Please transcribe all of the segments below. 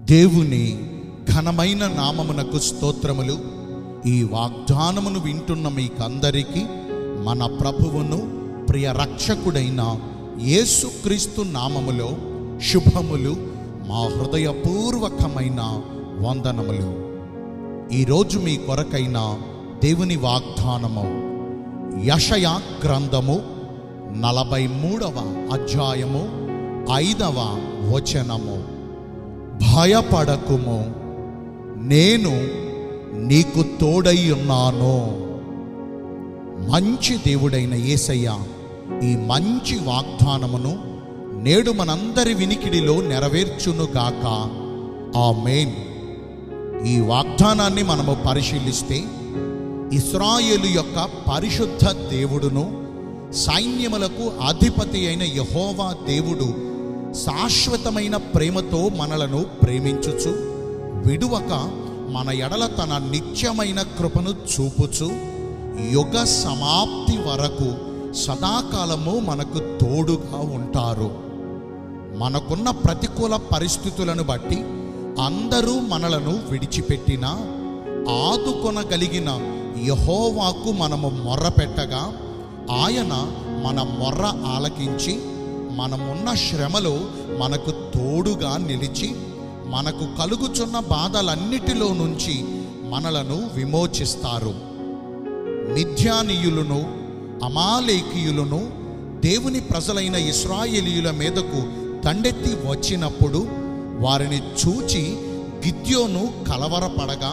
దేవుని ఘనమైన నామమునకు స్తోత్రములు ఈ వాగ్దానమును వింటున్న మీకందరికీ మన ప్రభువును ప్రియ రక్షకుడైన యేసుక్రీస్తు నామములో శుభములు మా హృదయపూర్వకమైన వందనములు ఈరోజు మీ కొరకైన దేవుని వాగ్దానము యషయా గ్రంథము నలభై మూడవ అధ్యాయము ఐదవ వచనము భయపడకుము నేను నీకు తోడై ఉన్నాను మంచి దేవుడైన యేసయ్య ఈ మంచి వాగ్దానమును నేడు మనందరి వినికిడిలో నెరవేర్చునుగాక ఆమేన్ ఈ వాగ్దానాన్ని మనము పరిశీలిస్తే ఇస్రాయేలు యొక్క పరిశుద్ధ దేవుడును సైన్యములకు అధిపతి అయిన యహోవా దేవుడు శాశ్వతమైన ప్రేమతో మనలను ప్రేమించుచు విడువక మన ఎడల తన నిత్యమైన కృపను చూపుచు యుగ సమాప్తి వరకు సదాకాలము మనకు తోడుగా ఉంటారు మనకున్న ప్రతికూల పరిస్థితులను బట్టి అందరూ మనలను విడిచిపెట్టినా ఆదుకొనగలిగిన యహోవాకు మనము మొర్ర పెట్టగా ఆయన మన మొర్ర ఆలకించి మనమున్న శ్రమలో మనకు తోడుగా నిలిచి మనకు కలుగుచున్న బాధలన్నిటిలో నుంచి మనలను విమోచిస్తారు మిథ్యానీయులను అమాలేకీయులను దేవుని ప్రజలైన ఇస్రాయేలీయుల మీదకు దండెత్తి వచ్చినప్పుడు వారిని చూచి గిద్యోను కలవరపడగా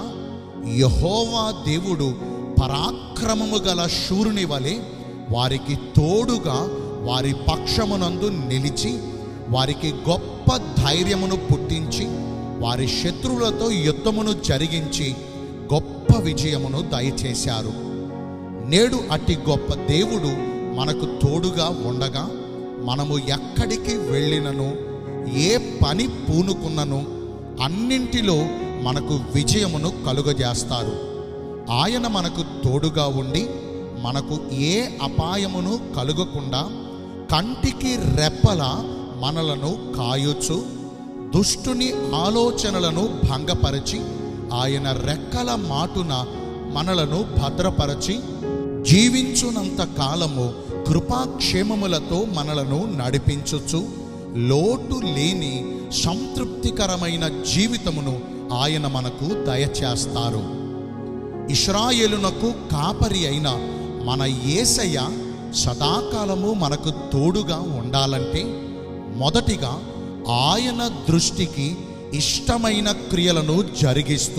యహోవా దేవుడు పరాక్రమము గల శూరుని వలె వారికి తోడుగా వారి పక్షమునందు నిలిచి వారికి గొప్ప ధైర్యమును పుట్టించి వారి శత్రువులతో యుద్ధమును జరిగించి గొప్ప విజయమును దయచేశారు నేడు అట్టి గొప్ప దేవుడు మనకు తోడుగా ఉండగా మనము ఎక్కడికి వెళ్ళినను ఏ పని పూనుకున్నను అన్నింటిలో మనకు విజయమును కలుగజేస్తారు ఆయన మనకు తోడుగా ఉండి మనకు ఏ అపాయమును కలుగకుండా కంటికి రెప్పల మనలను కాయొచ్చు దుష్టుని ఆలోచనలను భంగపరచి ఆయన రెక్కల మాటున మనలను భద్రపరచి జీవించునంత కాలము కృపాక్షేమములతో మనలను నడిపించుచు లోటు లేని సంతృప్తికరమైన జీవితమును ఆయన మనకు దయచేస్తారు ఇస్రాయేలునకు కాపరి అయిన మన యేసయ్య సదాకాలము మనకు తోడుగా ఉండాలంటే మొదటిగా ఆయన దృష్టికి ఇష్టమైన క్రియలను జరిగిస్తూ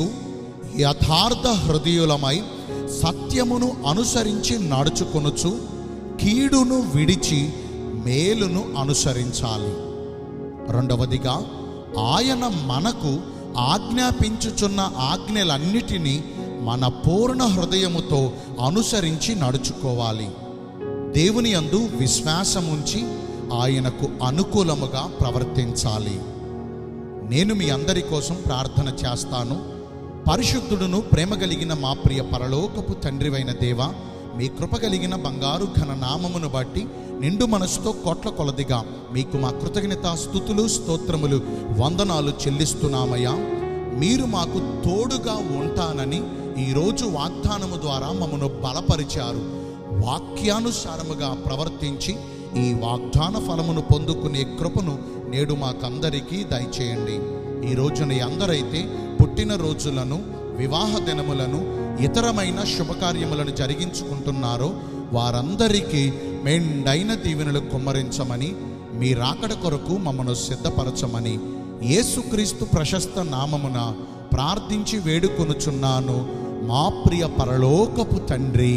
యథార్థ హృదయులమై సత్యమును అనుసరించి నడుచుకొనుచు కీడును విడిచి మేలును అనుసరించాలి రెండవదిగా ఆయన మనకు ఆజ్ఞాపించుచున్న ఆజ్ఞలన్నిటినీ మన పూర్ణ హృదయముతో అనుసరించి నడుచుకోవాలి దేవుని అందు విశ్వాసముంచి ఆయనకు అనుకూలముగా ప్రవర్తించాలి నేను మీ అందరి కోసం ప్రార్థన చేస్తాను పరిశుద్ధుడును ప్రేమ కలిగిన మా ప్రియ పరలోకపు తండ్రివైన దేవ మీ కృప కలిగిన బంగారు ఘన నామమును బట్టి నిండు మనసుతో కోట్ల కొలదిగా మీకు మా కృతజ్ఞత స్థుతులు స్తోత్రములు వందనాలు చెల్లిస్తున్నామయ్యా మీరు మాకు తోడుగా ఉంటానని ఈరోజు వాగ్దానము ద్వారా మమ్మను బలపరిచారు వాక్యానుసారముగా ప్రవర్తించి ఈ వాగ్దాన ఫలమును పొందుకునే కృపను నేడు మాకందరికీ దయచేయండి ఈ రోజున అందరైతే పుట్టిన రోజులను వివాహ దినములను ఇతరమైన శుభకార్యములను జరిగించుకుంటున్నారో వారందరికీ మెండైన దీవెనలు కుమ్మరించమని మీ రాకడ కొరకు మమ్మను సిద్ధపరచమని యేసుక్రీస్తు ప్రశస్త నామమున ప్రార్థించి వేడుకొనుచున్నాను మా ప్రియ పరలోకపు తండ్రి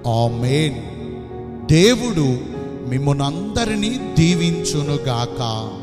ఆమేన్ దేవుడు మిమ్మునందరినీ దీవించునుగాక